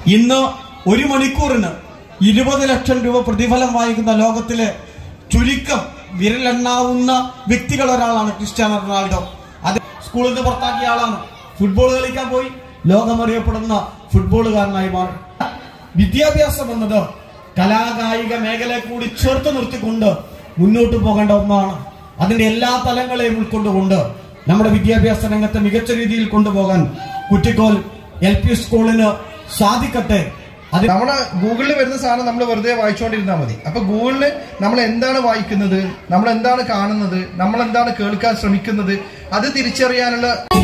ഇന്ന് ഒരു മണിക്കൂറിന് ഇരുപത് ലക്ഷം രൂപ പ്രതിഫലം വാങ്ങിക്കുന്ന ലോകത്തിലെ ചുരുക്കം വിരലെണ്ണാവുന്ന വ്യക്തികൾ ഒരാളാണ് ക്രിസ്ത്യാനോ റൊണാൾഡോ അത് സ്കൂളിൽ നിന്ന് പുറത്താക്കിയ ആളാണ് ഫുട്ബോൾ കളിക്കാൻ പോയി ലോകമറിയപ്പെടുന്ന ഫുട്ബോളുകാരനായി മാറി വിദ്യാഭ്യാസം എന്നത് കലാകായിക മേഖലയെ കൂടി ചേർത്ത് നിർത്തിക്കൊണ്ട് മുന്നോട്ട് പോകേണ്ട ഒന്നാണ് അതിന്റെ എല്ലാ തലങ്ങളെയും ഉൾക്കൊണ്ടുകൊണ്ട് നമ്മുടെ വിദ്യാഭ്യാസ രംഗത്തെ മികച്ച രീതിയിൽ കൊണ്ടുപോകാൻ കുറ്റിക്കോൽ എൽ പി സ്കൂളിന് സാധിക്കട്ടെ അത് നമ്മുടെ ഗൂഗിളിൽ വരുന്ന സാധനം നമ്മൾ വെറുതെ വായിച്ചുകൊണ്ടിരുന്നാൽ മതി അപ്പൊ ഗൂഗിളിൽ നമ്മൾ എന്താണ് വായിക്കുന്നത് നമ്മൾ എന്താണ് കാണുന്നത് നമ്മൾ എന്താണ് കേൾക്കാൻ ശ്രമിക്കുന്നത് അത് തിരിച്ചറിയാനുള്ള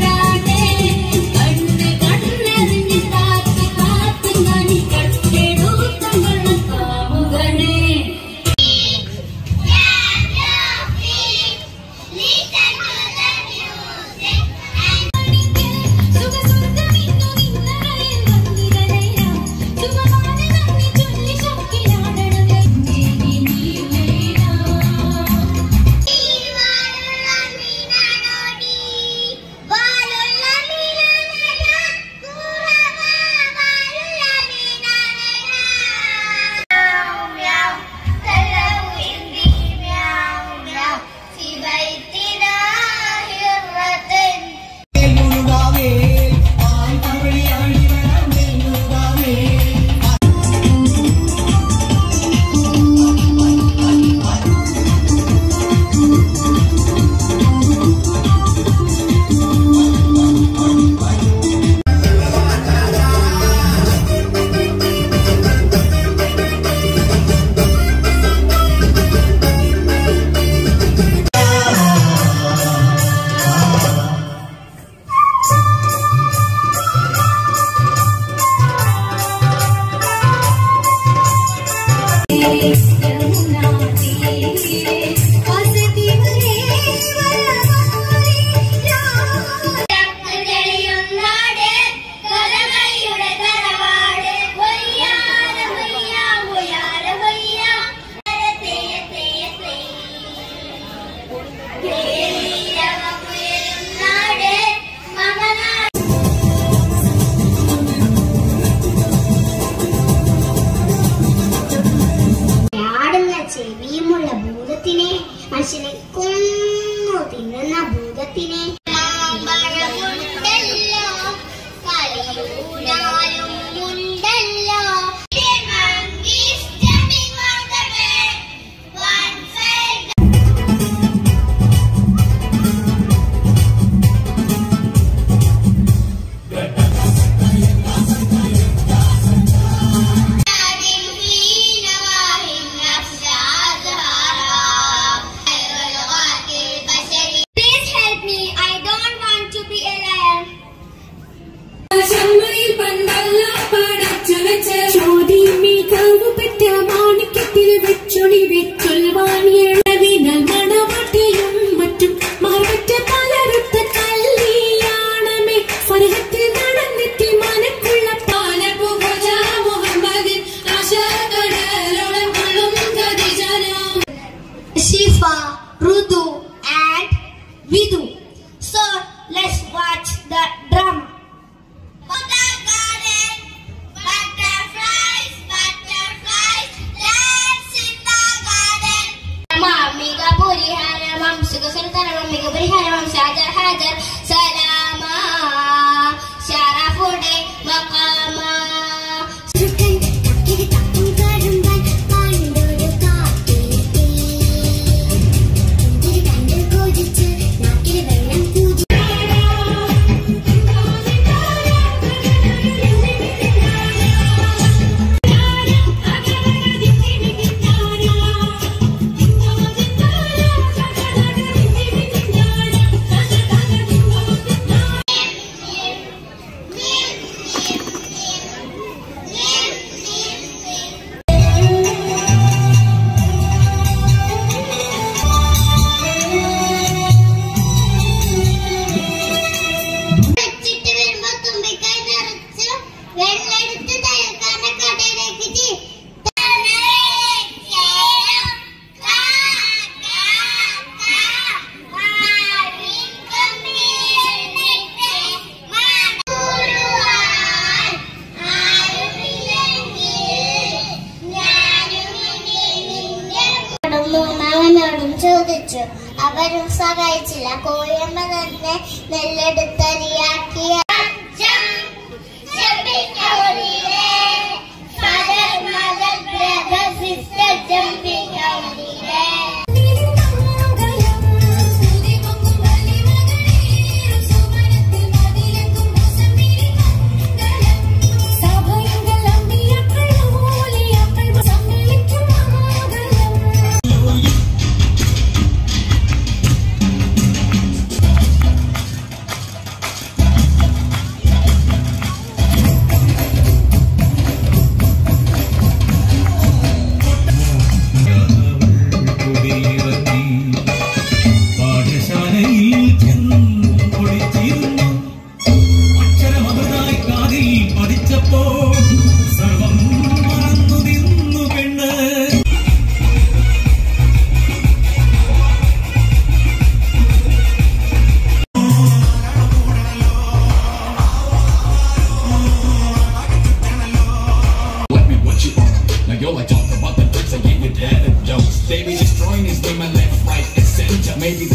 കണ്ണ് കണ്ണെറിഞ്ഞ് കാത്ത് കാത്ത് നനി കട്ടെടുത്തങ്ങൾ കാമുകനെ സുഖസുഖമിന്നു നിന്നറയിൽ വന്നിരലയാ സുഖമാണ് നന്ദി ചൊല്ലി ശക്തിയാടണമേ നീ നീലയാ ആടുന്ന ചെവിയുമുള്ള ഭൂതത്തിനെ മനുഷ്യനെ കൊന്നു തിന്നുന്ന ഭൂതത്തിനെ Please help me. I ചോദിച്ചു അവരും സഹായിച്ചില്ല കോയമ്മ തന്നെ നെല്ലെടുത്തരിയാക്കിയ കുടിയിറങ്ങി പാഠശാലയിൽ ചെന്നു ഒളിച്ചിരുന്നു അക്ഷരമൃതായി കാതിൽ പതിച്ചപ്പോൾ സർവം മറന്നു നിന്നു പെണ്ണ് Let me what you Now yo, I talk about the tricks I get your dad and jokes. They be destroying his name and left, right, and center. Maybe